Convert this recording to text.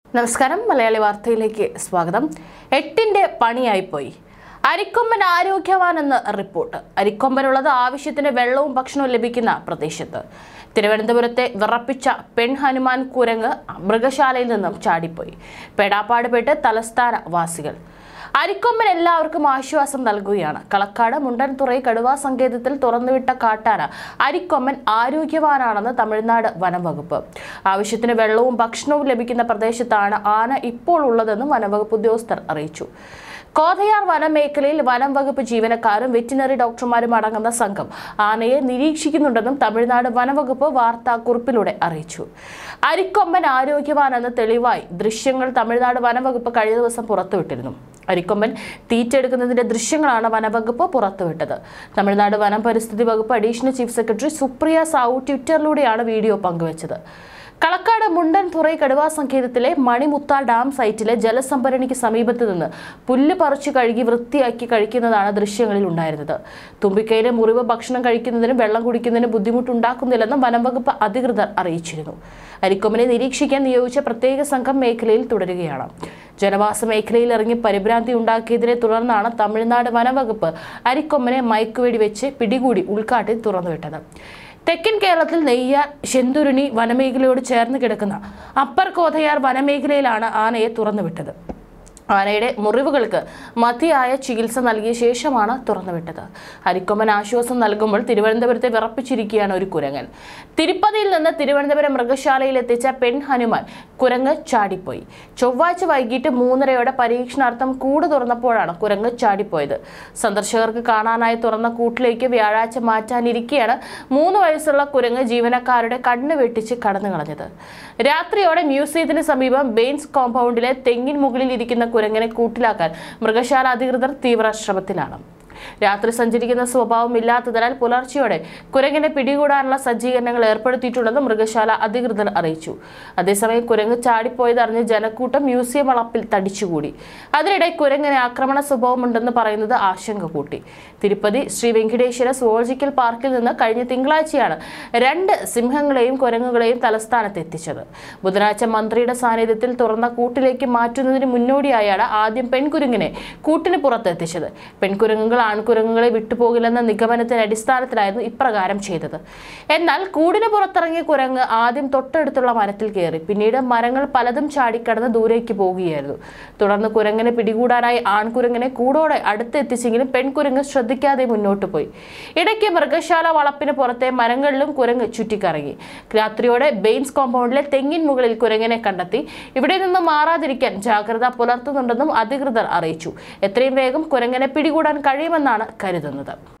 നമസ്കാരം മലയാളി വാർത്തയിലേക്ക് സ്വാഗതം എട്ടിന്റെ പണിയായിപ്പോയി അരിക്കൊമ്പൻ ആരോഗ്യവാനെന്ന് റിപ്പോർട്ട് അരിക്കൊമ്പനുള്ളത് ആവശ്യത്തിന് വെള്ളവും ഭക്ഷണവും ലഭിക്കുന്ന പ്രദേശത്ത് തിരുവനന്തപുരത്തെ വിറപ്പിച്ച പെൺ ഹനുമാൻ കുരങ്ങ് മൃഗശാലയിൽ നിന്നും ചാടിപ്പോയി പെടാപ്പാടുപെട്ട് തലസ്ഥാന വാസികൾ അരിക്കൊമ്പൻ എല്ലാവർക്കും ആശ്വാസം നൽകുകയാണ് കളക്കാട് മുണ്ടൻതുറൈ കടുവാ സങ്കേതത്തിൽ തുറന്നുവിട്ട കാട്ടാന അരിക്കൊമ്പൻ ആരോഗ്യവാനാണെന്ന് തമിഴ്നാട് വനം വകുപ്പ് ആവശ്യത്തിന് വെള്ളവും ഭക്ഷണവും ലഭിക്കുന്ന പ്രദേശത്താണ് ആന ഇപ്പോൾ ഉള്ളതെന്നും വനംവകുപ്പ് ഉദ്യോഗസ്ഥർ അറിയിച്ചു കോതയാർ വനമേഖലയിൽ വനം വകുപ്പ് ജീവനക്കാരും വെറ്റിനറി ഡോക്ടർമാരും അടങ്ങുന്ന സംഘം ആനയെ നിരീക്ഷിക്കുന്നുണ്ടെന്നും തമിഴ്നാട് വനംവകുപ്പ് വാർത്താക്കുറിപ്പിലൂടെ അറിയിച്ചു അരിക്കൊമ്പൻ ആരോഗ്യവാനെന്ന് തെളിവായി ദൃശ്യങ്ങൾ തമിഴ്നാട് വനംവകുപ്പ് കഴിഞ്ഞ ദിവസം പുറത്തുവിട്ടിരുന്നു അരിക്കൊമ്പൻ തീറ്റെടുക്കുന്നതിന്റെ ദൃശ്യങ്ങളാണ് വനംവകുപ്പ് പുറത്തുവിട്ടത് തമിഴ്നാട് വനം പരിസ്ഥിതി വകുപ്പ് additional chief secretary Supriya Sahu ട്വിറ്ററിലൂടെയാണ് വീഡിയോ പങ്കുവച്ചത് കളക്കാട് മുണ്ടൻ തുറൈ കടുവാ സങ്കേതത്തിലെ മണിമുത്ത ഡാം സൈറ്റിലെ ജലസംഭരണിക്ക് സമീപത്ത് നിന്ന് പുല്ല് പറിച്ചു കഴുകി വൃത്തിയാക്കി കഴിക്കുന്നതാണ് ദൃശ്യങ്ങളിൽ ഉണ്ടായിരുന്നത് തുമ്പിക്കൈയിലെ മുറിവ് ഭക്ഷണം കഴിക്കുന്നതിനും വെള്ളം കുടിക്കുന്നതിനും ബുദ്ധിമുട്ടുണ്ടാക്കുന്നില്ലെന്നും വനം വകുപ്പ് അധികൃതർ അറിയിച്ചിരുന്നു അരിക്കൊമ്പനെ നിരീക്ഷിക്കാൻ നിയോഗിച്ച പ്രത്യേക സംഘം മേഖലയിൽ തുടരുകയാണ് ജനവാസ മേഖലയിൽ ഇറങ്ങി പരിഭ്രാന്തി ഉണ്ടാക്കിയതിനെ തുടർന്നാണ് തമിഴ്നാട് വനംവകുപ്പ് അരിക്കൊമ്പനെ മയക്കുവെടി വെച്ച് പിടികൂടി ഉൾക്കാട്ടിൽ തുറന്നുവിട്ടത് തെക്കൻ കേരളത്തിൽ നെയ്യാർ ശെന്തുരുണി വനമേഖലയോട് ചേർന്ന് കിടക്കുന്ന അപ്പർ കോതയാർ വനമേഖലയിലാണ് ആനയെ തുറന്നുവിട്ടത് ആനയുടെ മുറിവുകൾക്ക് മതിയായ ചികിത്സ നൽകിയ ശേഷമാണ് തുറന്നുവിട്ടത് ഹരിക്കൊമ്പൻ ആശ്വാസം നൽകുമ്പോൾ തിരുവനന്തപുരത്തെ വിറപ്പിച്ചിരിക്കുകയാണ് ഒരു കുരങ്ങൻ തിരുപ്പതിയിൽ നിന്ന് തിരുവനന്തപുരം മൃഗശാലയിൽ എത്തിച്ച പെൺ ഹനുമാൻ കുരങ്ങ് ചാടിപ്പോയി ചൊവ്വാഴ്ച വൈകിട്ട് മൂന്നരയോടെ പരീക്ഷണാർത്ഥം കൂട് തുറന്നപ്പോഴാണ് കുരങ്ങ് ചാടിപ്പോയത് സന്ദർശകർക്ക് കാണാനായി തുറന്ന കൂട്ടിലേക്ക് വ്യാഴാഴ്ച മാറ്റാനിരിക്കെയാണ് മൂന്ന് വയസ്സുള്ള കുരങ്ങ് ജീവനക്കാരുടെ കണ്ണ് വെട്ടിച്ച് കടന്നു കളഞ്ഞത് രാത്രിയോടെ മ്യൂസിയത്തിന് സമീപം ബെയിൻസ് കോമ്പൗണ്ടിലെ തെങ്ങിൻ മുകളിൽ ഇരിക്കുന്ന കുരങ്ങനെ കൂട്ടിലാക്കാൻ മൃഗശാല അധികൃതർ തീവ്ര ശ്രമത്തിലാണ് രാത്രി സഞ്ചരിക്കുന്ന സ്വഭാവം ഇല്ലാത്തതിനാൽ പുലർച്ചെയോടെ കുരങ്ങിനെ പിടികൂടാനുള്ള സജ്ജീകരണങ്ങൾ ഏർപ്പെടുത്തിയിട്ടുണ്ടെന്ന് മൃഗശാല അധികൃതർ അറിയിച്ചു അതേസമയം കുരങ്ങ് ചാടിപ്പോയതറിഞ്ഞ് ജനക്കൂട്ടം മ്യൂസിയം വളപ്പിൽ തടിച്ചുകൂടി അതിനിടെ കുരങ്ങിന് ആക്രമണ സ്വഭാവമുണ്ടെന്ന് പറയുന്നത് ആശങ്ക കൂട്ടി തിരുപ്പതി ശ്രീ വെങ്കടേശ്വര സുവോളജിക്കൽ പാർക്കിൽ നിന്ന് കഴിഞ്ഞ തിങ്കളാഴ്ചയാണ് രണ്ട് സിംഹങ്ങളെയും കുരങ്ങുകളെയും തലസ്ഥാനത്ത് എത്തിച്ചത് ബുധനാഴ്ച മന്ത്രിയുടെ സാന്നിധ്യത്തിൽ തുറന്ന കൂട്ടിലേക്ക് മാറ്റുന്നതിന് മുന്നോടിയായാണ് ആദ്യം പെൺകുരങ്ങിനെ കൂട്ടിന് പുറത്തെത്തിച്ചത് പെൺകുരങ്ങുകൾ ആൺകുരങ്ങുകളെ വിട്ടുപോകില്ലെന്ന നിഗമനത്തിന്റെ അടിസ്ഥാനത്തിലായിരുന്നു ഇപ്രകാരം ചെയ്തത് എന്നാൽ കൂടിന് പുറത്തിറങ്ങിയ കുരങ്ങ് ആദ്യം തൊട്ടടുത്തുള്ള മരത്തിൽ കയറി പിന്നീട് മരങ്ങൾ പലതും ചാടിക്കടന്ന് ദൂരേക്ക് പോകുകയായിരുന്നു തുടർന്ന് കുരങ്ങിനെ പിടികൂടാനായി ആൺകുരങ്ങിനെ കൂടോടെ അടുത്തെത്തിച്ചെങ്കിലും പെൺകുരങ്ങ് ശ്രദ്ധിക്കാതെ മുന്നോട്ട് പോയി ഇടയ്ക്ക് മൃഗശാല വളപ്പിന് പുറത്തെ മരങ്ങളിലും കുരങ്ങ് ചുറ്റിക്കറങ്ങി രാത്രിയോടെ ബെയിൻസ് കോമ്പൗണ്ടിലെ തെങ്ങിൻ മുകളിൽ കുരങ്ങിനെ കണ്ടെത്തി ഇവിടെ നിന്ന് മാറാതിരിക്കാൻ ജാഗ്രത പുലർത്തുന്നുണ്ടെന്നും അധികൃതർ അറിയിച്ചു എത്രയും വേഗം കുരങ്ങനെ പിടികൂടാൻ കഴിയുമെന്നാണ് കരുതുന്നത്